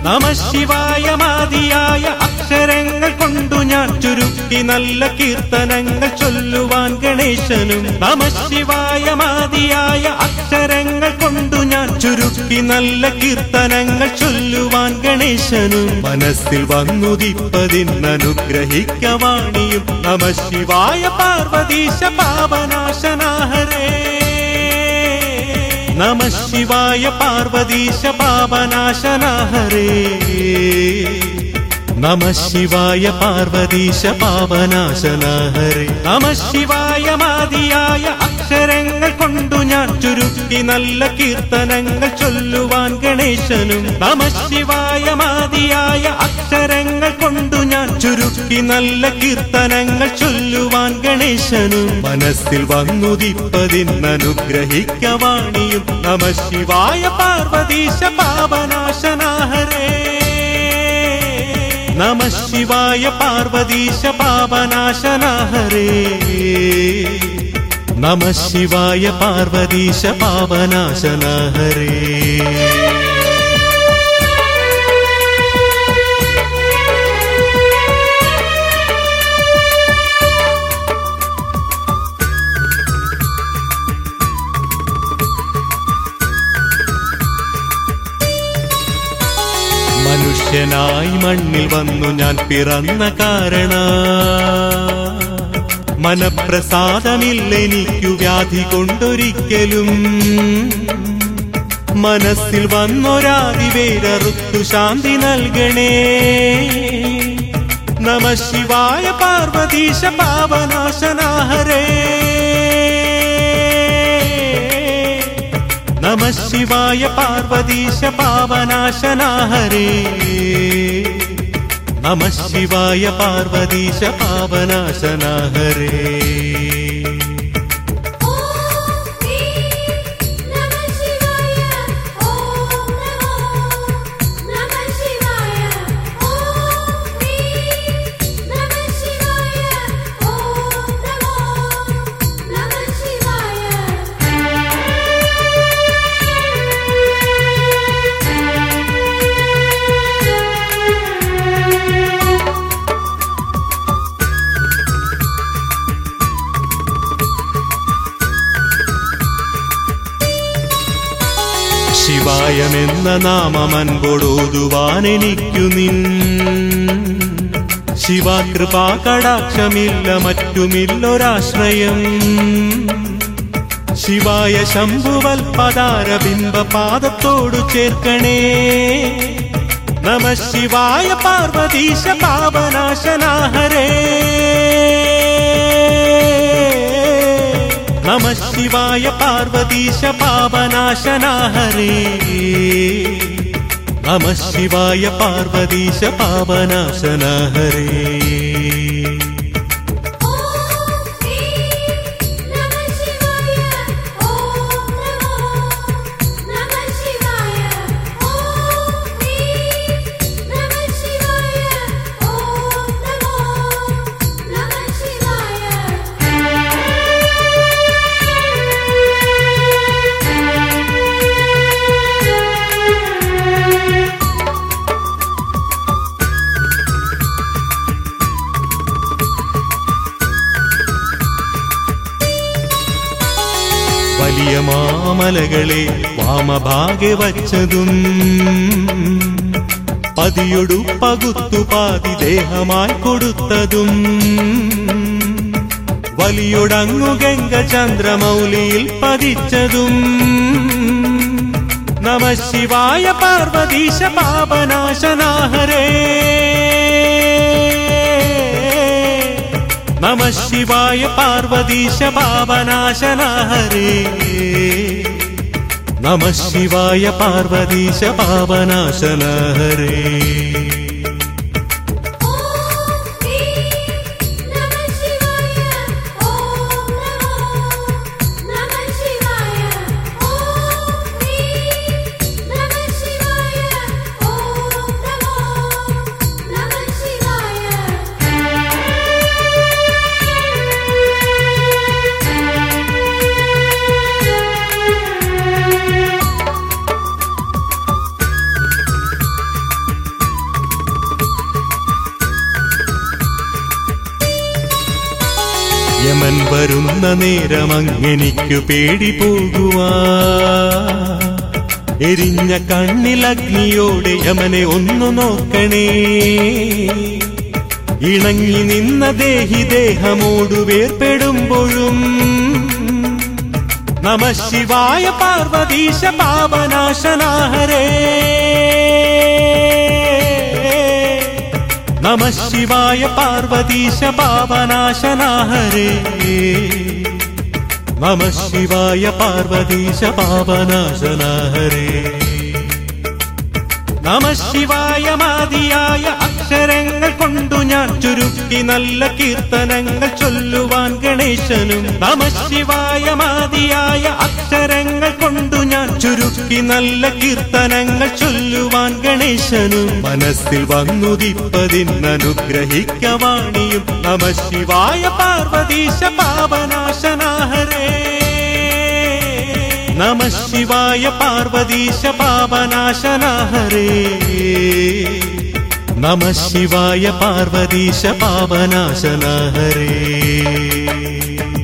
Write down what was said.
നമശിവായ മാതിയായ അക്ഷരങ്ങൾ കൊണ്ടു ഞാൻ ചുരുക്കി നല്ല കീർത്തനങ്ങൾ ചൊല്ലുവാൻ ഗണേശനും നമശിവായ മാതിയായ അക്ഷരങ്ങൾ കൊണ്ടു ഞാൻ ചുരുക്കി നല്ല കീർത്തനങ്ങൾ ചൊല്ലുവാൻ ഗണേശനും മനസ്സിൽ വന്നുദിപ്പതിനനുഗ്രഹിക്കവാണിയും നമശിവായ പാർവതീശ പാപനാശനാഹരേ നമ ശിവായ പാർവതീശ പാപനാശന ഹരേ നമ ശിവായ പാർവതീശ പാപനാശന ഹരേ നമ ശിവായ മാതിയായ അക്ഷരങ്ങൾ കൊണ്ടു ഞാൻ ചുരുക്കി നല്ല കീർത്തനങ്ങൾ ചൊല്ലുവാൻ ഗണേശനും നമ ശിവായ മാതിയായ അക്ഷരങ്ങൾ കൊണ്ടു ഞാൻ ചുരുക്കി നല്ല കീർത്തനങ്ങൾ ചൊല്ലുവാൻ ഗണേശനും മനസ്സിൽ വന്നുദിപ്പതിനനുഗ്രഹിക്കവാണിയും നമ ശിവായ പാർവതീശ പാപനാശനാഹരേ നമ ശിവായ പാർവതീശ പാപനാശനാഹരേ നമ ശിവായ പാർവതീശ പാപനാശനാഹരേ മനുഷ്യനായി മണ്ണിൽ വന്നു ഞാൻ പിറന്ന കാരണ മനപ്രസാദമില്ലെനിക്കു വ്യാധി കൊണ്ടൊരിക്കലും മനസ്സിൽ വന്നൊരാതി വേരറുത്തു ശാന്തി നൽകണേ നമ ശിവായ പാർവതീശ പാവനാശനാഹരേ നമ ശിവായ പാർവതീശ പാവനാശനാഹരേ നമ ശിവായ പാർവതീശ പാവനാശനാഹരേ ഓം ശ്രീ നമ ശിവായ ഓം നമോ നമ ശിവായ ഓം ശ്രീ നമ ശിവായ ഓം നമോ നമ ശിവായ ശിവായമെന്ന നാമമൻപൊടോതുവാൻ എനിക്കു നിൻ ശിവാകൃപാ കടാക്ഷമില്ല മറ്റുമില്ലൊരാശ്രയം ശിവായ ശംഭുവൽ പദാരബിംബ പാദത്തോടു ചേർക്കണേ നമ ശിവായ പാർവതീശ പാവനാശനാഹരേ നമ ശിവായ പാർവതീശ പാവനാശനാഹരേ നമ ശിവായ പാർവതീശ പാവനാശനാഹരേ ഓം ശ്രീ നമ ശിവായ ഓം നമോ നമ ശിവായ ഓം ശ്രീ നമ ശിവായ ഓം നമോ നമ ശിവായ വലിയ മാമലകളെ വാമഭാഗെ വച്ചതും പതിയൊടു പകുത്തു പാതി ദേഹമായി കൊടുത്തതും വലിയൊടങ്ങു ഗംഗ ചന്ദ്രമൗലിയിൽ പതിച്ചതും നമ ശിവായ പാർവതീശ പാപനാശനാഹരേ നമ ശിവായ പാർവതീശ പാവനാശനാഹരേ നമ ശിവായ പാർവതീശ പാവനാശനാഹരേ ഓം ശ്രീ നമ ശിവായ ഓം നമോ നമ ശിവായ ഓം ശ്രീ നമ ശിവായ ഓം നമോ നമ ശിവായ വരുന്ന നേരം അങ്ങെനിക്കു പേടി പോകുവാ എരിഞ്ഞ കണ്ണിലഗ്നിയോടെ യമനെ ഒന്നു നോക്കണേ ഇണങ്ങി നിന്ന ദേഹി ദേഹമോടു വേർപ്പെടുമ്പോഴും നമ ശിവായ പാർവതീശ പാപനാശനാഹരേ നമ ശിവായ പാർവതീശ പാപനാശനാഹരേ നമ ശിവായ പാർവതീശ പാപനാശനാഹരേ നമ ശിവായ മാതിയായ അക്ഷരങ്ങൾ കൊണ്ടു ഞാൻ ചുരുക്കി നല്ല കീർത്തനങ്ങൾ ചൊല്ലുവാൻ ഗണേശനും നമ ശിവായ മാതിയായ അക്ഷരങ്ങൾ കൊണ്ടു ഞാൻ ചുരുക്കി നല്ല കീർത്തനങ്ങൾ ചൊല്ലുവാൻ ഗണേശനും മനസ്സിൽ വന്നുദിപ്പതിനനുഗ്രഹിക്കവാണിയും നമ ശിവായ പാർവതീശ പാപനാശനാഹരേ നമ ശിവായ പാർവതീശ പാപനാശനാഹരേ നമ ശിവായ പാർവതീശ പാപനാശനാഹരേ